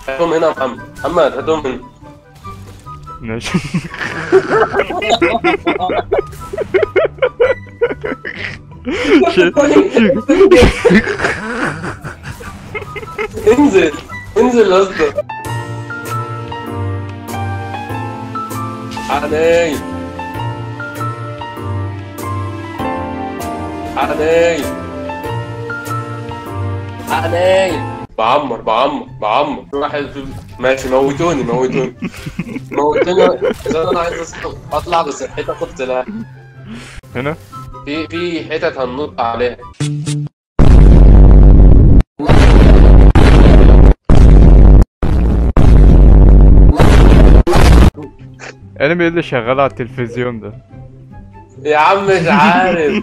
هاتهم هنا يا محمد محمد هاتهم هنا ماشي انزل انزل يا اسطى حنين حنين حنين بعمر بعمر بعمر في واحد في ماشي موتوني موتوني موتوني اذا انا عايز أص- اطلع بصحتي اخد سلاح هنا في في حتت هننط عليها انمي إيه اللي شغال على التلفزيون ده يا عم مش عارف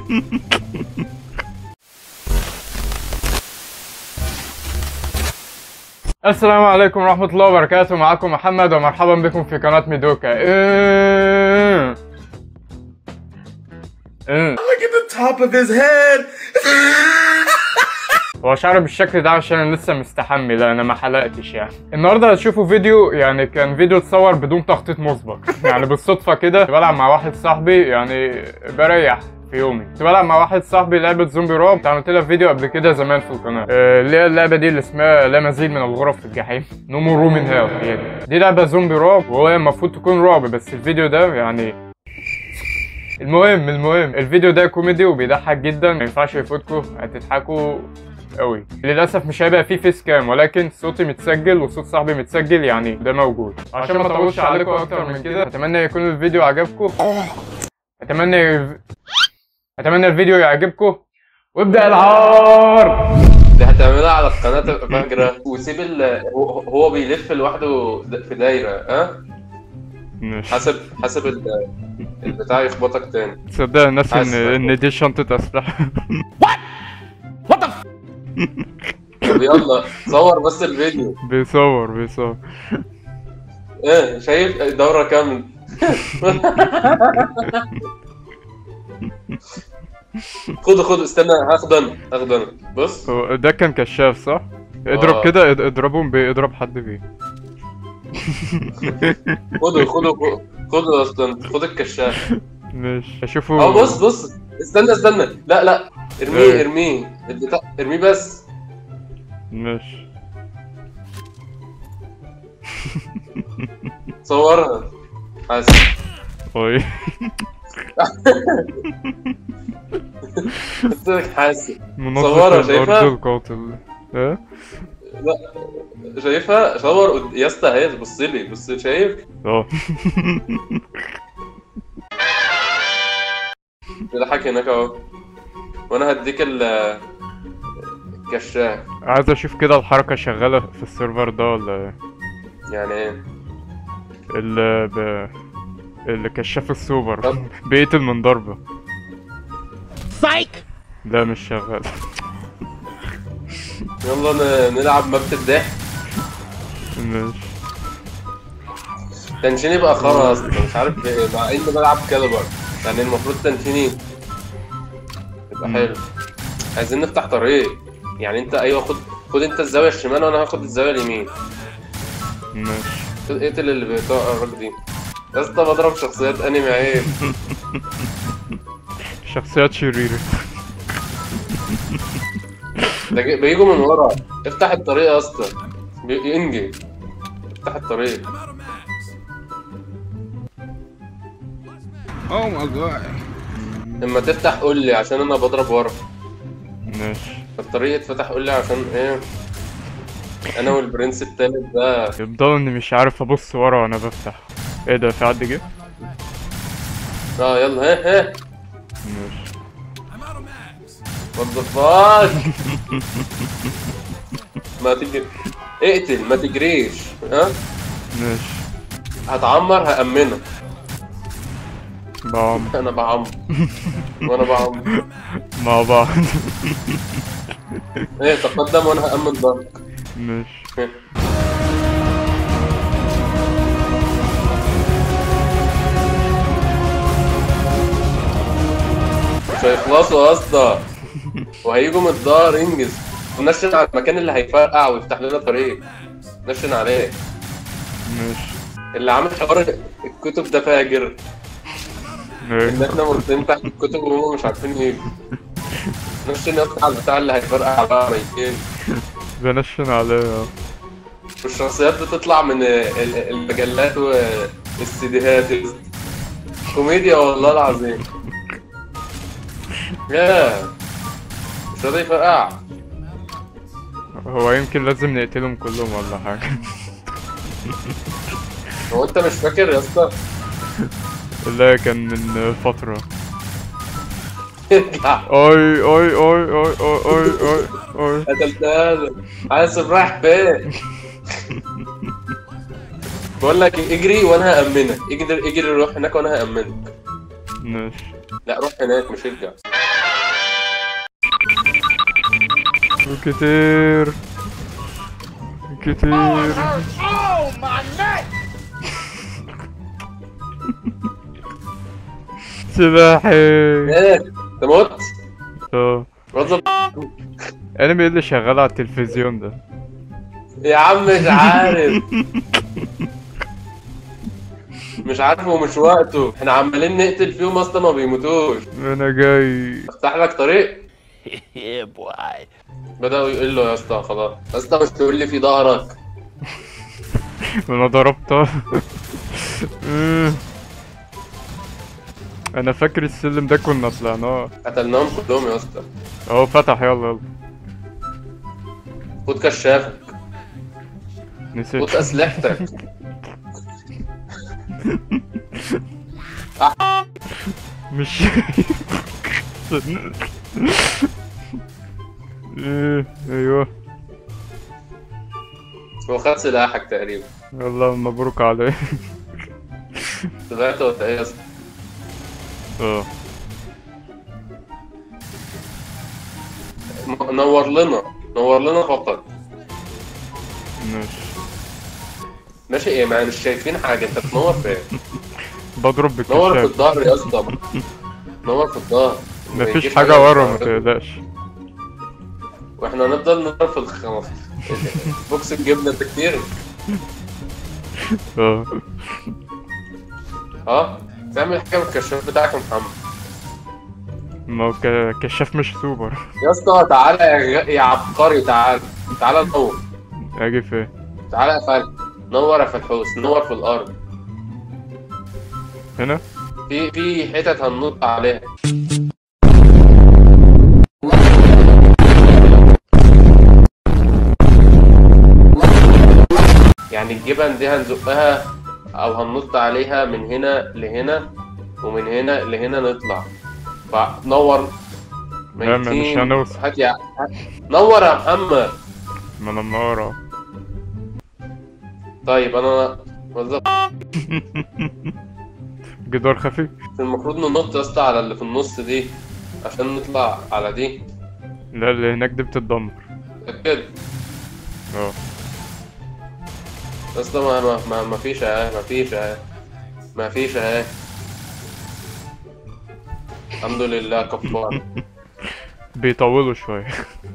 السلام عليكم ورحمة الله وبركاته معكم محمد ومرحبا بكم في قناة ميدوكا إيه. إيه. Look at the top of his head. هو شعره بالشكل ده عشان انا لسه مستحمي لا انا ما حلقتش يعني النهارده هتشوفوا فيديو يعني كان فيديو اتصور بدون تخطيط مسبق يعني بالصدفه كده كنت بلعب مع واحد صاحبي يعني بريح في يومي كنت بلعب مع واحد صاحبي لعبه زومبي رعب كنت عملت لها فيديو قبل كده زمان في القناه آه، اللي هي اللعبه دي اللي اسمها لا مزيد من الغرف في الجحيم نو مور روم ان هيل هي دي. دي لعبه زومبي رعب وهو المفروض تكون رعب بس الفيديو ده يعني المهم المهم الفيديو ده كوميدي وبيضحك جدا ما ينفعش يفوتكم هتضحكوا قوي للاسف مش هيبقى فيه فيس كام ولكن صوتي متسجل وصوت صاحبي متسجل يعني ده موجود عشان ما اطولش عليكم اكتر من كده اتمنى يكون الفيديو عجبكم اتمنى اتمنى الفيديو يعجبكم وابدا العار دي هتعملها على القناة تبقى فجرة وسيب ال هو هو بيلف لوحده د- في دايرة ها ماشي حسب حسب ال البتاع يخبطك تاني تصدق الناس ان حاسس. ان دي شنطه اسلحه طب يلا صور بس الفيديو بيصور بيصور ايه شايف دورة كاملة خد خد استنى هاخد انا هاخد انا بص هو ده كان كشاف صح؟ اضرب آه. كده اض- اضربهم باضرب حد بيه خده خده خده اصلا خد الكشاف ماشي اشوفه اه بص بص استنى استنى لا لا ارميه إيه. ارميه البتاع ارميه بس ماشي صورها حاسس اوي قلت لك حاسس منظف صورها، شايفها؟ الارض القاتل ايه شايفها صور قد- يا اسطى اهي بص لي بص شايف اه بيضحك هناك اهو وانا هديك ال الكشاف عايز اشوف كده الحركة شغالة في السيرفر ده ولا ايه يعني ايه ال ب... الكشاف السوبر طب. بيقتل من ضربة لا مش شغال يلا ن- نلعب مابة الضحك ماشي تنشيني بقى خرا اصلا مش عارف ايه مع اني بلعب كاليبر يعني المفروض تنشيني يبقى مم. حلو عايزين نفتح طريق يعني انت ايوه خد خد انت الزاويه الشمال وانا هاخد الزاويه اليمين ماشي اقتل اللي بيطقرك دي يا اسطى بضرب شخصيات انمي عيب شخصيات شريرة ده جي- بيجوا من ورا افتح الطريق يا اسطى بي- انجي افتح الطريق Oh my god. لما تفتح قول لي عشان انا بضرب ورا ماشي الطريق اتفتح قول لي عشان ايه انا والبرنس التالت ده يفضل اني مش عارف ابص ورا وانا بفتح ايه ده في حد جه؟ اه يلا ها ها ماشي وات ذا فاك ما تجري اقتل ما تجريش ها ماشي هتعمر هأمنك بعم انا بعمر وانا بعمر مع بعض ايه تقدم وانا هأمن ظهرك ماشي مش هيخلصوا يا اسطى وهيجوا من الدار انجز ونشر على المكان اللي هيفرقع ويفتح لنا طريق نشن عليه ماشي اللي عامل حوار الكتب ده فاجر ان ماشي. احنا مرتين تحت الكتب وهم مش عارفين ايه نشن يطلع على البتاع اللي هيفرقع بقى ميتين بنشن عليه اه. والشخصيات بتطلع من ال- المجلات والسيديهات كوميديا والله العظيم ياه مش راضي يفرقع هو يمكن لازم نقتلهم كلهم ولا حاجة هو انت مش فاكر يا اسطى لا كان من فترة ارجع اي اي اي اي اي اي اي اي قتلتها له عايز رايح فين بقول لك إيه، اجري وانا هامنك اجري اجري روح هناك وانا هامنك ماشي لا روح هناك مش ارجع وكتير كتير سباحي ايه انت مت اه وظب انمي اللي شغال على التلفزيون ده يا عم مش عارف مش عارف ومش وقته احنا عمالين نقتل فيهم اصلا ما بيموتوش انا جاي افتح لك طريق Yeah, boy. بدأوا يقول له يا اسطى خلاص يا اسطى مش تقول لي في ظهرك انا ضربته انا فاكر السلم ده كنا طلعناه قتلناهم كلهم يا اسطى اهو فتح يلا يلا خد كشافك نسيت خد اسلحتك مش ايه ايوه هو خد سلاحك تقريبا يلا مبروك عليه طلعت ولا ايه يا اسطى اه م- نور لنا نور لنا فقط ماشي ماشي ايه ما مش شايفين حاجه انت بتنور فين بضرب نور في بالكشاف الظهر يا اسطى نور في الظهر ما مفيش يجيش حاجة ورا ما في- تقلقش واحنا هنفضل نضرب في الخمس بوكس الجبنه ده كتير اه اه تعمل حاجه بالكشاف بتاعك يا محمد ما هو ك- كشاف مش سوبر يا اسطى تعالى يا, غ- يا عبقري تعالى تعالى نور اجي فين تعالى يا فلح نور يا فلحوس نور في الارض هنا في في حتت هننط عليها يعني الجبن دي هنزقها او هننط عليها من هنا لهنا ومن هنا لهنا نطلع فنور لا، ما مش ميتين. هنوصل. هات يا هات- نور يا محمد ما انا منورة طيب انا بالظبط جدار خفيف المفروض ننط يا اسطى على اللي في النص دي عشان نطلع على دي لا اللي هناك دي بتتدمر كده اه يا اسطى ما ما ما ما فيش اهي ما فيش اهي ما فيش اهي الحمد لله كفار بيطولوا شوية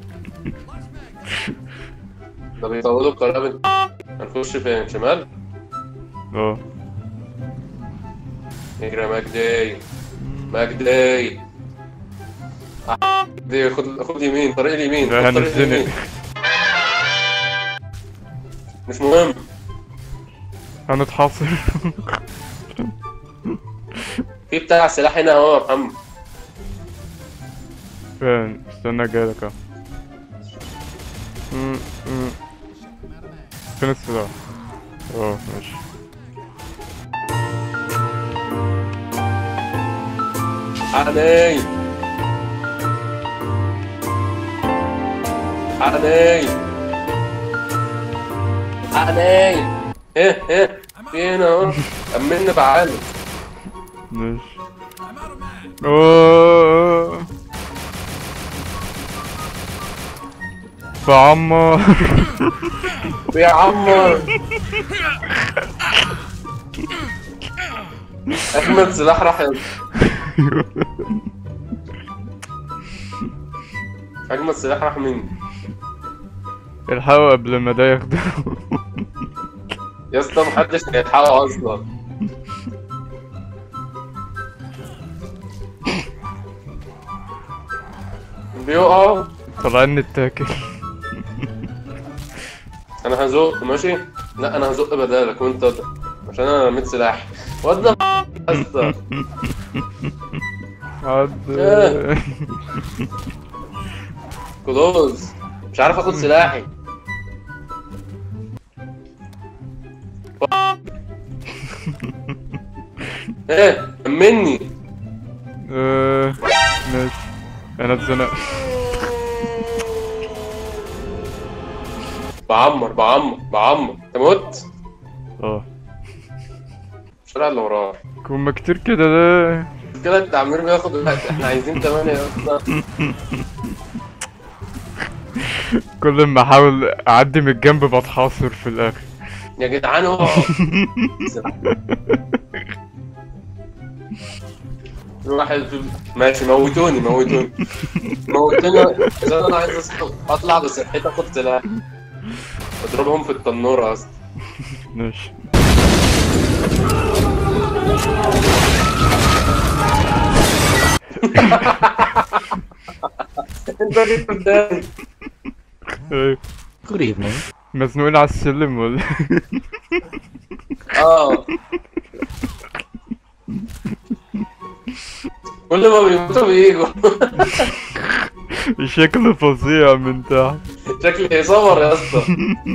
ده بيطولوا بطريقه بنت هنخش فين شمال اه اجري يا مجدي مجدي آه، دي خد خد يمين طريق اليمين لا خد طريق هنزنق اليمين مش مهم هنتحاصر في بتاع سلاح هنا اهو يا محمد فين استنى جايلك اهو م- م. فين السلاح اه ماشي حقني حقني حقني ايه ايه في هنا اهو امني بعالي ماشي اوه بعمر يا عمر اجمد سلاح راح يض- اجمد سلاح راح مني الحقوا قبل ما ده ياخده يا اسطى محدش هيلحقه اصلا بيقعوا طالعين نتاكل انا هزق ماشي لا انا هزق بدالك وانت ده. عشان انا رميت سلاحي وات ذا يا اسطى عد إيه. كلوز مش عارف اخد سلاحي ايه مني آه، ماشي انا اتزنقت بعمر بعمر بعمر انت مت اه الشارع اللي وراه كنا كتير كده ده كده التعمير بياخد وقت احنا عايزين تمانية يا اسطى كل ما احاول اعدي من الجنب بتحاصر في الاخر يا جدعان هو واحد في- ماشي موتوني موتوني موتوني اذا انا عايز أص- اطلع بصحتي اخد سلاح اضربهم في التنورة اصلا ماشي انت جيت قدامي ايه Good evening. مزنوقين على السلم ولا اه كل ما بيموتوا بيجوا شكله فظيع من تحت شكلي يصور يا اسطى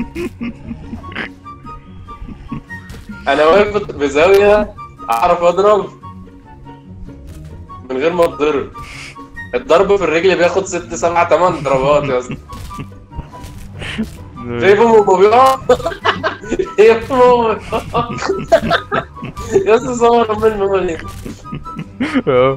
انا واقف بزاويه اعرف اضرب من غير ما اتضرب الضرب في الرجل بياخد ست سبع تمن ضربات يا اسطى شايفهم وهما بيقعوا شايفهم وهما بيقعوا يا اسطى صور من الموبايل اه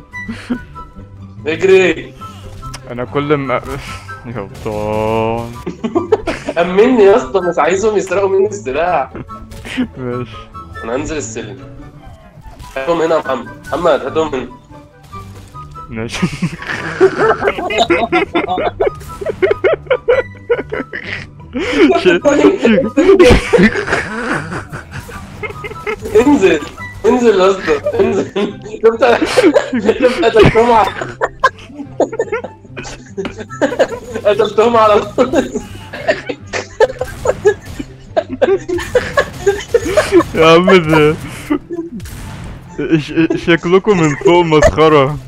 اجري انا كل ما يا بطان امني يا اسطى مش عايزهم يسرقوا مني السلاح ماشي انا هنزل السلم هاتهم هنا يا محمد محمد هاتهم هنا ماشي ش- انزل انزل يا اسطى انزل شفت شفت قتلتهم على قتلتهم على طول يا عم ده ش- شكلكم من فوق مسخرة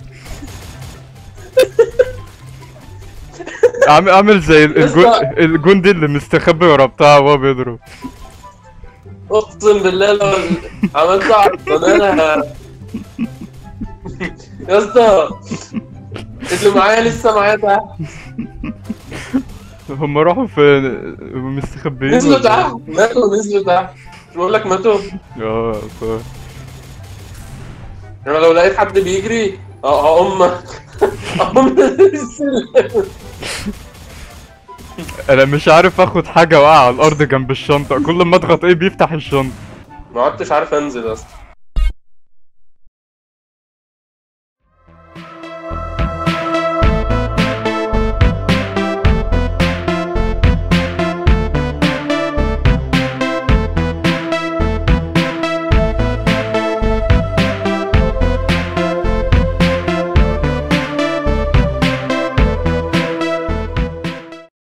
عامل عامل زي ال- الجو- الجندي اللي مستخبي ورا بتاعه وهو بيضرب اقسم بالله لو عملت عرض انا يا اسطى اللي معايا لسه معايا تحت هم راحوا فين مستخبيين نزلوا ولا تحت ماتوا نزلوا تحت مش بقول لك ماتوا إيه؟ اه صح. انا لو لقيت حد بيجري اه هقوم هقوم السلم. انا مش عارف اخد حاجة واقعة على الارض جنب الشنطة كل ما اضغط ايه بيفتح الشنطة ما عدتش عارف انزل اصلا